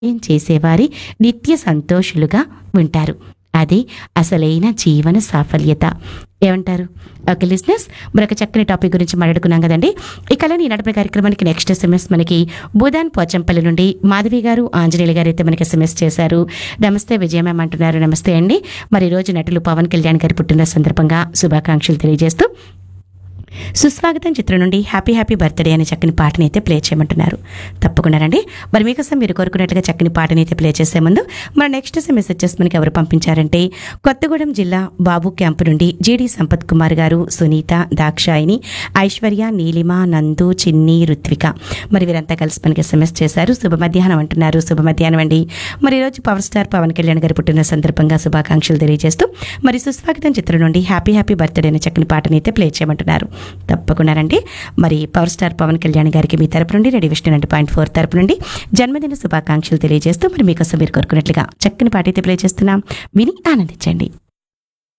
ఏం చేసేవారి నిత్య సంతోషులుగా ఉంటారు అది అసలైన జీవన సాఫల్యత ఏమంటారు ఓకే లిజినెస్ మరొక చక్కని టాపిక్ గురించి మాట్లాడుకున్నాం కదండి ఇక ఈ నడపే కార్యక్రమానికి నెక్స్ట్ ఎస్ఎంఎస్ మనకి బుధాన్ పోచంపల్లి నుండి మాధవి గారు ఆంజనేయులు గారు అయితే మనకి ఎస్ఎంఎస్ చేశారు నమస్తే విజయ మ్యామ్ అంటున్నారు నమస్తే అండి మరి ఈ రోజు నటులు పవన్ కళ్యాణ్ గారి పుట్టినరోజు సందర్భంగా శుభాకాంక్షలు తెలియజేస్తూ సుస్వాగతం చిత్రం నుండి హ్యాపీ హ్యాపీ బర్త్డే అనే చక్కని పాటని అయితే ప్లే చేయమంటున్నారు తప్పకుండా రండి మరి మీకోసం మీరు కోరుకున్నట్టుగా చక్కని పాటని అయితే ప్లే చేసే ముందు మన నెక్స్ట్ మెసేజ్ వచ్చేసి మనకి ఎవరు పంపించారంటే కొత్తగూడెం జిల్లా బాబు క్యాంపు నుండి జీడి సంపత్ కుమార్ గారు సునీత దాక్షాయిని ఐశ్వర్య నీలిమ నందు చిన్ని రుత్విక మరి వీరంతా కలిసి మనకి ఎస్ఎంఎస్ చేశారు శుభ మధ్యాహ్నం అంటున్నారు శుభ మధ్యాహ్నం అండి మరి ఈరోజు పవర్ స్టార్ పవన్ కళ్యాణ్ గారి పుట్టిన సందర్భంగా శుభాకాంక్షలు తెలియజేస్తూ మరి సుస్వాగతం చిత్రం నుండి హ్యాపీ హ్యాపీ బర్త్డే అనే చక్కని పాటని అయితే ప్లే చేయమంటున్నారు తప్పకుండా రండి మరి పవర్ స్టార్ పవన్ కళ్యాణ్ గారికి మీ తరపు నుండి రెడీ విష్ణు నైన్ పాయింట్ ఫోర్ తరపు నుండి జన్మదిన శుభాకాంక్షలు తెలియజేస్తూ మరి మీకోసం మీరు కోరుకున్నట్లుగా చక్కని పాట అయితే ప్లే చేస్తున్నాం విని ఆనందించండి